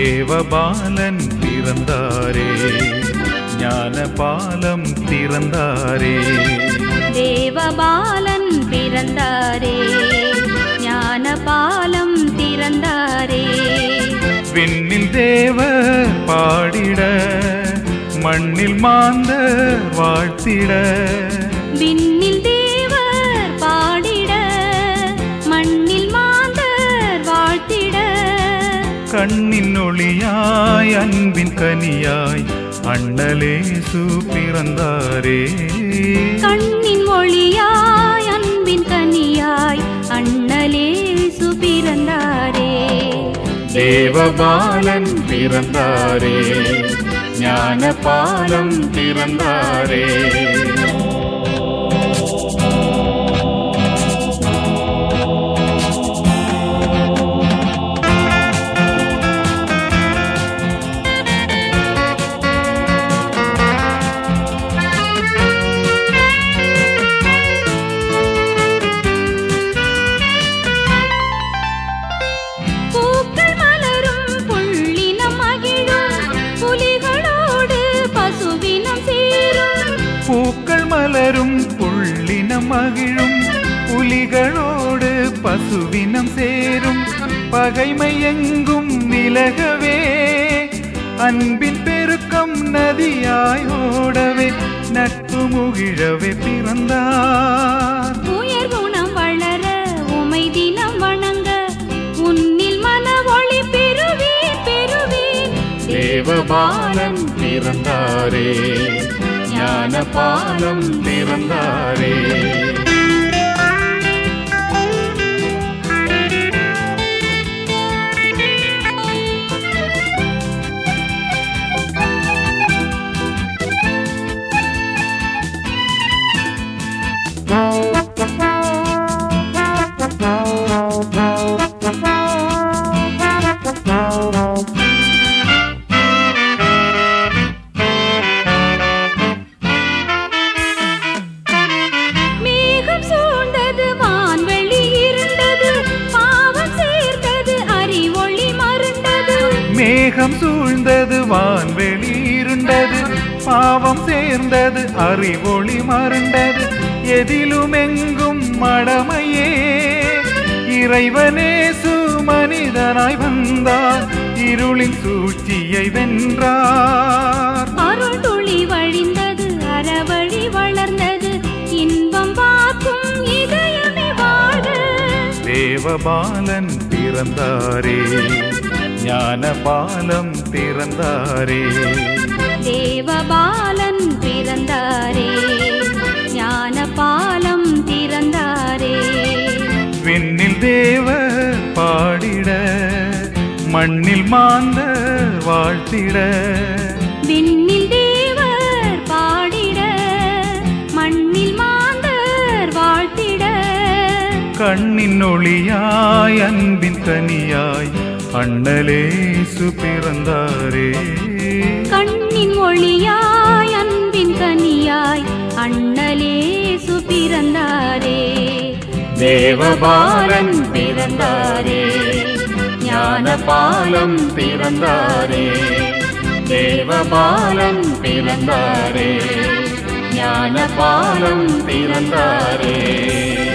தேவபாலன் பிறந்தாரே ஞான பாலம் திறந்தாரே தேவபாலன் பிறந்தாரே ஞான பாலம் திறந்தாரே விண்ணில் தேவர் பாடிட மண்ணில் மாந்த வாழ்த்திட விண்ணில் தேவர் பாடிட மண்ணில் மாந்தர் வாழ்த்திட கண்ணின் ஒளியாய் அன்பின் கனியாய் அண்ணலேசு பிறந்தாரே கண்ணின் ஒளியாய் அன்பின் கனியாய் அண்ணலேசு பிறந்தாரே தேவபாலன் பிறந்தாரே ஞான பாலம் திறந்தாரே பூக்கள் மலரும் புள்ளினம் மகிழும் புலிகளோடு பசுவினம் சேரும் பூக்கள் மலரும் புள்ளினம் மகிழும் புலிகளோடு பசுவினம் சேரும் பகைமை எங்கும் விலகவே அன்பின் பெருக்கம் நதியாய் ஓடவே நட்பு முகிழவே பிறந்தார் உயர் குணம் வளர உமை தினம் வணங்க உன்னில் மன ஒளி பெறுவேன் பெறுவேன் தேவபாலன் பிறந்தாரே ஞான பாலம் பிறந்தாரே மேகம் சூழ்ந்தது வான்வெளி இருண்டது பாவம் சேர்ந்தது அறிவொளி மருண்டது மேகம் சூழ்ந்தது வான்வெளி இருண்டது பாவம் சேர்ந்தது அறிவொளி மருண்டது எதிலும் எங்கும் மடமையே இறைவனேசு மனிதனாய் வந்தார் இருளின் சூழ்ச்சியை வென்றார் அருள் துளி வழிந்தது அறவழி வளர்ந்தது இன்பம் பார்க்கும் இதயமே வாழ தேவபாலன் பிறந்தாரே ஞான பாலம் திறந்தாரே தேவபாலன் பிறந்தாரே ஞான பாலம் திறந்தாரே விண்ணில் தேவ பாடிட மண்ணில் மாந்த வாழ்த்திட விண்ணில் தேவர் பாடிட மண்ணில் மாந்தர் வாழ்த்திட கண்ணின் ஒளியாய் அன்பின் கனியாய் அண்ணலேசு பிறந்தாரே கண்ணின் ஒளியாய் அன்பின் கனியாய் அண்ணலேசு பிறந்தாரே தேவபாலன் பிறந்தாரே ஞான பாலம் பிறந்தாரே தேவபாலன் பிறந்தாரே ஞான பாலம் பிறந்தாரே